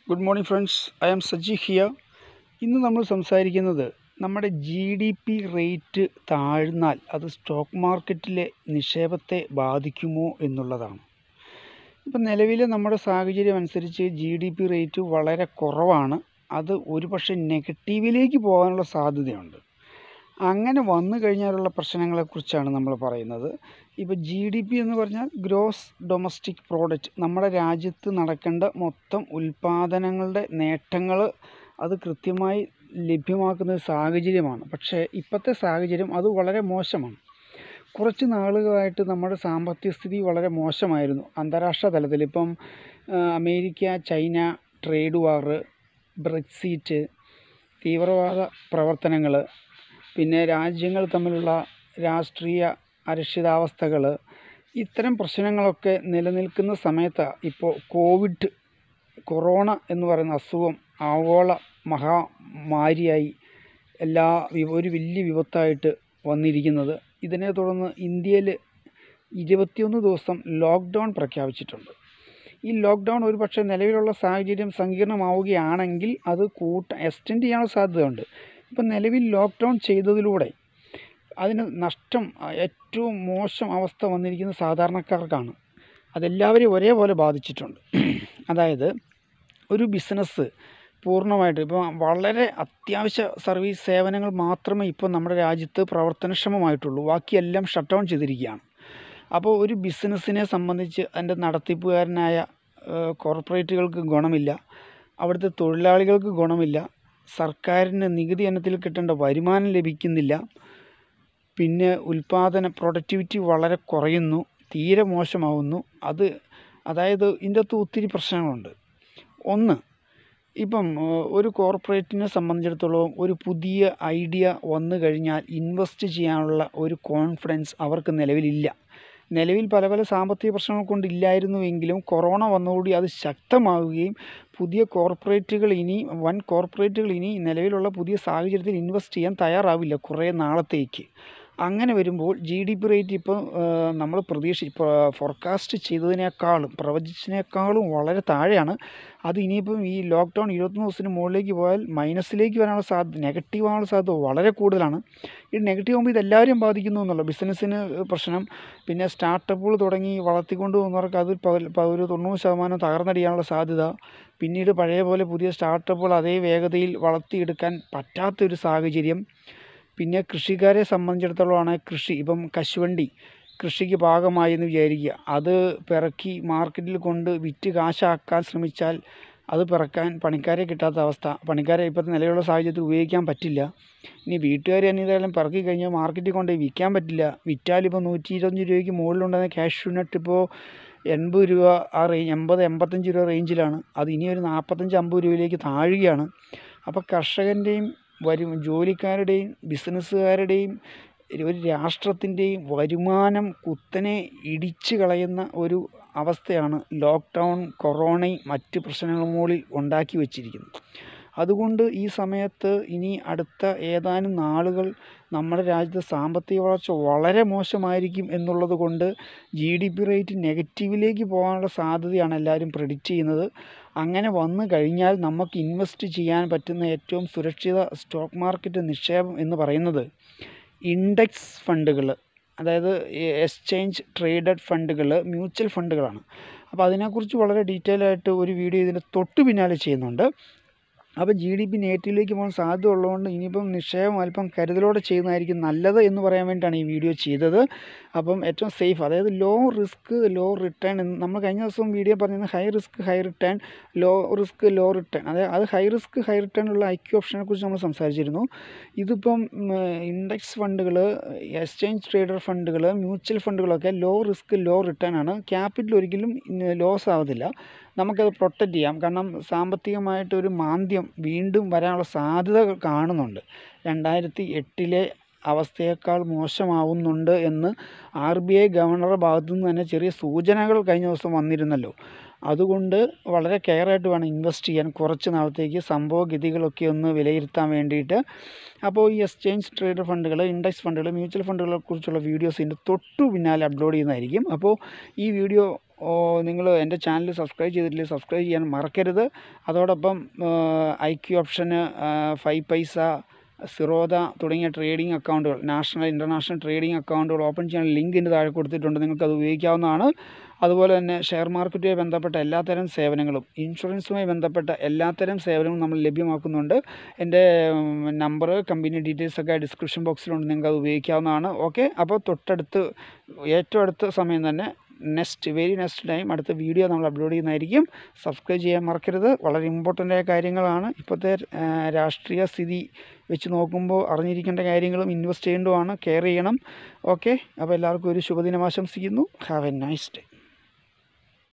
good morning friends I am Saji here ഇന്ന് നമ്മൾ സംസാരിക്കുന്നത് നമ്മുടെ ജി ഡി പി റേറ്റ് താഴ്ന്നാൽ അത് സ്റ്റോക്ക് മാർക്കറ്റിലെ നിക്ഷേപത്തെ ബാധിക്കുമോ എന്നുള്ളതാണ് ഇപ്പം നിലവിലെ നമ്മുടെ സാഹചര്യം അനുസരിച്ച് ജി ഡി പി റേറ്റ് വളരെ കുറവാണ് അത് ഒരുപക്ഷെ നെഗറ്റീവിലേക്ക് പോകാനുള്ള സാധ്യതയുണ്ട് അങ്ങനെ വന്നു കഴിഞ്ഞാലുള്ള പ്രശ്നങ്ങളെക്കുറിച്ചാണ് നമ്മൾ പറയുന്നത് ഇപ്പോൾ ജി ഡി പി എന്ന് പറഞ്ഞാൽ ഗ്രോസ് ഡൊമസ്റ്റിക് പ്രോഡക്റ്റ് നമ്മുടെ രാജ്യത്ത് നടക്കേണ്ട മൊത്തം ഉൽപ്പാദനങ്ങളുടെ നേട്ടങ്ങൾ അത് കൃത്യമായി ലഭ്യമാക്കുന്ന ഒരു സാഹചര്യമാണ് പക്ഷേ ഇപ്പോഴത്തെ സാഹചര്യം അത് വളരെ മോശമാണ് കുറച്ച് നാളുകളായിട്ട് നമ്മുടെ സാമ്പത്തിക സ്ഥിതി വളരെ മോശമായിരുന്നു അന്താരാഷ്ട്ര തലത്തിൽ ഇപ്പം ആ, America China trade war Brexit തീവ്രവാദ പ്രവർത്തനങ്ങൾ പിന്നെ രാജ്യങ്ങൾ തമ്മിലുള്ള രാഷ്ട്രീയ അരക്ഷിതാവസ്ഥകൾ ഇത്തരം പ്രശ്നങ്ങളൊക്കെ നിലനിൽക്കുന്ന സമയത്ത് ഇപ്പോൾ കോവിഡ് കൊറോണ എന്ന് പറയുന്ന അസുഖം ആഗോള മഹാമാരിയായി എല്ലാ വി- ഒരു വലിയ വിപത്തായിട്ട് വന്നിരിക്കുന്നത് ഇതിനെ തുടർന്ന് ഇന്ത്യയിൽ ഇരുപത്തിയൊന്ന് ദിവസം ലോക്ക്ഡൗൺ പ്രഖ്യാപിച്ചിട്ടുണ്ട് ഈ ലോക്ക്ഡൗൺ ഒരു പക്ഷേ നിലവിലുള്ള സാഹചര്യം സങ്കീർണമാവുകയാണെങ്കിൽ അത് കൂട്ട എക്സ്റ്റെൻഡ് ചെയ്യാനുള്ള സാധ്യതയുണ്ട് ഇപ്പം നിലവിൽ ലോക്ക്ഡൗൺ ചെയ്തതിലൂടെ അതിന് നഷ്ടം അഹ് ഏറ്റവും മോശം അവസ്ഥ വന്നിരിക്കുന്നത് സാധാരണക്കാർക്കാണ് അതെല്ലാവരെയും ഒരേപോലെ ബാധിച്ചിട്ടുണ്ട് അതായത് ഒരു ബിസിനസ് പൂർണ്ണമായിട്ട് ഇപ്പോൾ വളരെ അത്യാവശ്യ സർവീസ് സേവനങ്ങൾ മാത്രമേ ഇപ്പോൾ നമ്മുടെ രാജ്യത്ത് പ്രവർത്തനക്ഷമമായിട്ടുള്ളൂ ബാക്കിയെല്ലാം ഷട്ട് ഡൗൺ ചെയ്തിരിക്കുകയാണ് അപ്പോൾ ഒരു ബിസിനസ്സിനെ സംബന്ധിച്ച് അതിൻ്റെ നടത്തിപ്പുകാരനായ ഏഹ്, കോർപ്പറേറ്റുകൾക്ക് ഗുണമില്ല അവിടുത്തെ തൊഴിലാളികൾക്ക് ഗുണമില്ല സർക്കാരിന് നികുതി ഇനത്തിൽ കിട്ടേണ്ട വരുമാനം ലഭിക്കുന്നില്ല പിന്നെ ഉൽപ്പാദന പ്രൊഡക്ടിവിറ്റി വളരെ കുറയുന്നു തീരെ മോശമാവുന്നു അത് അതായത് ഇതിൻ്റെ അകത്ത് ഒത്തിരി പ്രശ്നങ്ങളുണ്ട് ഒന്ന് ഇപ്പം ഏഹ്, ഒരു കോർപ്പറേറ്റിനെ സംബന്ധിച്ചിടത്തോളം ഒരു പുതിയ ഐഡിയ വന്നു കഴിഞ്ഞാൽ ഇൻവെസ്റ്റ് ചെയ്യാനുള്ള ഒരു കോൺഫിഡൻസ് അവർക്ക് നിലവിലില്ല നിലവിൽ പല പല സാമ്പത്തിക പ്രശ്നങ്ങൾ കൊണ്ട് ഇല്ലായിരുന്നുവെങ്കിലും കൊറോണ വന്നതോടുകൂടി അത് ശക്തമാവുകയും പുതിയ കോർപ്പറേറ്റുകൾ ഇനി വൻ കോർപ്പറേറ്റുകൾ ഇനി നിലവിലുള്ള പുതിയ സാഹചര്യത്തിൽ ഇൻവെസ്റ്റ് ചെയ്യാൻ തയ്യാറാവില്ല കുറേ നാളത്തേക്ക് അങ്ങനെ വരുമ്പോൾ ജി ഡി പി റേറ്റ് ഇപ്പോൾ നമ്മൾ പ്രതീക്ഷ ഫോർകാസ്റ്റ് ചെയ്തതിനേക്കാളും പ്രവചിച്ചതിനേക്കാളും വളരെ താഴെയാണ് അത് ഇനിയിപ്പം ഈ ലോക്ക്ഡൗൺ ഇരുപത്തൊന്ന് ദിവസത്തിന് മുകളിലേക്ക് പോയാൽ മൈനസിലേക്ക് വരാനുള്ള സാധ്യത നെഗറ്റീവ് ആവാനുള്ള സാധ്യത വളരെ കൂടുതലാണ് ഈ നെഗറ്റീവ് ആകുമ്പോൾ ഇതെല്ലാവരെയും ബാധിക്കുന്നു എന്നുള്ള ബിസിനസ്സിന് പ്രശ്നം പിന്നെ സ്റ്റാർട്ടപ്പുകൾ തുടങ്ങി വളർത്തിക്കൊണ്ട് പോകുന്നവർക്ക് അത് പ- പ- ഒരു തൊണ്ണൂറ് ശതമാനം തകർന്നടിയാനുള്ള സാധ്യത പിന്നീട് പഴയ പോലെ പുതിയ സ്റ്റാർട്ടപ്പുകൾ അതേ വേഗതയിൽ വളർത്തിയെടുക്കാൻ പറ്റാത്തൊരു സാഹചര്യം പിന്നെ കൃഷിക്കാരെ സംബന്ധിച്ചിടത്തോളമാണ് കൃഷി ഇപ്പം കശുവണ്ടി കൃഷിക്ക് പാകമായി എന്ന് വിചാരിക്കുക അത് പിറക്കി മാർക്കറ്റിൽ കൊണ്ട് വിറ്റ് കാശാക്കാൻ ശ്രമിച്ചാൽ അത് പിറക്കാൻ പണിക്കാരെ കിട്ടാത്ത അവസ്ഥ പണിക്കാരെ ഇപ്പോഴത്തെ നിലവിലുള്ള സാഹചര്യത്തിൽ ഉപയോഗിക്കാൻ പറ്റില്ല ഇനി വീട്ടുകാർ തന്നെ ഇതെല്ലാം പിറക്കി കഴിഞ്ഞാൽ മാർക്കറ്റിൽ കൊണ്ട് വിൽക്കാൻ പറ്റില്ല വിറ്റാലിപ്പോൾ നൂറ്റി ഇരുപത്തഞ്ച് രൂപയ്ക്ക് മുകളിലുണ്ടാകുന്ന ക്യാഷ് നട്ട് ഇപ്പോൾ എൺപത് രൂപ ആ റേഞ്ച് എൺപത് എൺപത്തഞ്ച് രൂപ റേഞ്ചിലാണ് അത് ഇനി ഒരു നാൽപ്പത്തഞ്ച് അമ്പത് രൂപയിലേക്ക് താഴുകയാണ് അപ്പോൾ കർഷകൻ്റെയും വരും ജോലിക്കാരുടെയും ബിസിനസ്സുകാരുടെയും ഒരു രാഷ്ട്രത്തിൻ്റെയും വരുമാനം കുത്തനെ ഇടിച്ചു കളയുന്ന ഒരു അവസ്ഥയാണ് ലോക്ക്ഡൗൺ കൊറോണയും മറ്റ് പ്രശ്നങ്ങളും മുകളിൽ ഉണ്ടാക്കി വച്ചിരിക്കുന്നത് അതുകൊണ്ട് ഈ സമയത്ത് ഇനി അടുത്ത ഏതാനും നാളുകൾ നമ്മുടെ രാജ്യത്തെ സാമ്പത്തിക വളർച്ച വളരെ മോശമായിരിക്കും എന്നുള്ളത് കൊണ്ട് ജി ഡി പി റേറ്റ് നെഗറ്റീവിലേക്ക് പോകാനുള്ള സാധ്യതയാണ് എല്ലാവരും പ്രെഡിക്റ്റ് ചെയ്യുന്നത് അങ്ങനെ വന്നു കഴിഞ്ഞാൽ നമുക്ക് ഇൻവെസ്റ്റ് ചെയ്യാൻ പറ്റുന്ന ഏറ്റവും സുരക്ഷിത സ്റ്റോക്ക് മാർക്കറ്റ് നിക്ഷേപം എന്ന് പറയുന്നത് ഇൻഡെക്സ് ഫണ്ടുകൾ അതായത് എക്സ്ചേഞ്ച് ട്രേഡഡ് ഫണ്ടുകൾ മ്യൂച്വൽ ഫണ്ടുകളാണ് അപ്പോൾ അതിനെക്കുറിച്ച് വളരെ ഡീറ്റെയിൽ ആയിട്ട് ഒരു വീഡിയോ ഇതിൻ്റെ തൊട്ട് പിന്നാലെ ചെയ്യുന്നുണ്ട് അപ്പോൾ ജി ഡി പി നെഗറ്റീവിലേക്ക് പോകാൻ സാധ്യത ഉള്ളതുകൊണ്ട് ഇനിയിപ്പം നിക്ഷേപം അല്പം കരുതലോടെ ചെയ്യുന്നതായിരിക്കും നല്ലത് എന്ന് പറയാൻ വേണ്ടിയിട്ടാണ് ഈ വീഡിയോ ചെയ്തത് അപ്പം ഏറ്റവും സേഫ് അതായത് ലോ റിസ്ക് ലോ റിട്ടേൺ എന്ന് നമ്മൾ കഴിഞ്ഞ ദിവസം വീഡിയോ പറഞ്ഞത് high risk high return low risk low return അതായത് അത് ഹൈ റിസ്ക് ഹൈ റിട്ടേൺ ഉള്ള ഐക്യു ഓപ്ഷനെ കുറിച്ച് നമ്മൾ സംസാരിച്ചിരുന്നു ഇതിപ്പം ഇൻഡെക്സ് ഫണ്ടുകൾ എക്സ്ചേഞ്ച് ട്രേഡർ ഫണ്ടുകൾ മ്യൂച്വൽ ഫണ്ടുകളൊക്കെ ലോ റിസ്ക് ലോ റിട്ടേൺ ആണ് ക്യാപിറ്റൽ ഒരിക്കലും ലോസ് ആവത്തില്ല നമുക്കത് പ്രൊട്ടക്റ്റ് ചെയ്യാം കാരണം സാമ്പത്തികമായിട്ടൊരു മാന്ദ്യം വീണ്ടും വരാനുള്ള സാധ്യത കാണുന്നുണ്ട് രണ്ടായിരത്തി എട്ടിലെ അവസ്ഥയേക്കാൾ മോശമാവുന്നുണ്ട് എന്ന് ആർ ബി ഐ ഗവർണറുടെ ഭാഗത്തു നിന്ന് തന്നെ ചെറിയ സൂചനകൾ കഴിഞ്ഞ ദിവസം വന്നിരുന്നല്ലോ അതുകൊണ്ട് വളരെ കെയറായിട്ട് വേണം ഇൻവെസ്റ്റ് ചെയ്യാൻ കുറച്ച് നാളത്തേക്ക് സംഭവഗതികളൊക്കെ ഒന്ന് വിലയിരുത്താൻ വേണ്ടിയിട്ട് അപ്പോൾ ഈ എക്സ്ചേഞ്ച് ട്രേഡ് ഫണ്ടുകൾ ഇൻഡെക്സ് ഫണ്ടുകൾ മ്യൂച്വൽ ഫണ്ടുകളെ കുറിച്ചുള്ള വീഡിയോസ് ഇതിൻ്റെ തൊട്ടു പിന്നാലെ അപ്ലോഡ് ചെയ്യുന്നതായിരിക്കും അപ്പോൾ ഈ വീഡിയോ നിങ്ങൾ എൻ്റെ ചാനൽ സബ്സ്ക്രൈബ് ചെയ്തിട്ടില്ലെങ്കിൽ സബ്സ്ക്രൈബ് ചെയ്യാൻ മറക്കരുത് അതോടൊപ്പം ഐ ക്യു ഓപ്ഷന് ഫൈവ് പൈസ സിറോദ തുടങ്ങിയ ട്രേഡിംഗ് അക്കൗണ്ടുകൾ നാഷണൽ ഇൻ്റർനാഷണൽ ട്രേഡിംഗ് അക്കൗണ്ടുകൾ ഓപ്പൺ ചെയ്യാൻ ലിങ്ക് ഇതിൻ്റെ താഴെ കൊടുത്തിട്ടുണ്ട് നിങ്ങൾക്ക് അത് ഉപയോഗിക്കാവുന്നതാണ് അതുപോലെ തന്നെ ഷെയർ മാർക്കറ്റുമായി ബന്ധപ്പെട്ട എല്ലാത്തരം സേവനങ്ങളും ഇൻഷുറൻസുമായി ബന്ധപ്പെട്ട എല്ലാത്തരം സേവനങ്ങളും നമ്മൾ ലഭ്യമാക്കുന്നുണ്ട് എൻ്റെ നമ്പർ കമ്പനി ഡീറ്റെയിൽസ് ഒക്കെ ഡിസ്ക്രിപ്ഷൻ ബോക്സിലുണ്ട് നിങ്ങൾക്ക് അത് ഉപയോഗിക്കാവുന്നതാണ് ഓക്കെ അപ്പോൾ തൊട്ടടുത്ത് ഏറ്റവും അടുത്ത സമയം തന്നെ നെക്സ്റ്റ് വെരി നെക്സ്റ്റ് ടൈം അടുത്ത വീഡിയോ നമ്മൾ അപ്ലോഡ് ചെയ്യുന്നതായിരിക്കും സബ്സ്ക്രൈബ് ചെയ്യാൻ മറക്കരുത് വളരെ ഇമ്പോർട്ടൻ്റ് ആയ കാര്യങ്ങളാണ് ഇപ്പോഴത്തെ രാഷ്ട്രീയ സ്ഥിതി വെച്ച് നോക്കുമ്പോൾ അറിഞ്ഞിരിക്കേണ്ട കാര്യങ്ങളും ഇൻവെസ്റ്റ് ചെയ്യേണ്ടതുമാണ് കെയർ ചെയ്യണം ഓക്കെ അപ്പോൾ എല്ലാവർക്കും ഒരു ശുഭദിനം ആശംസിക്കുന്നു ഹാവ് എ നൈസ് ഡേ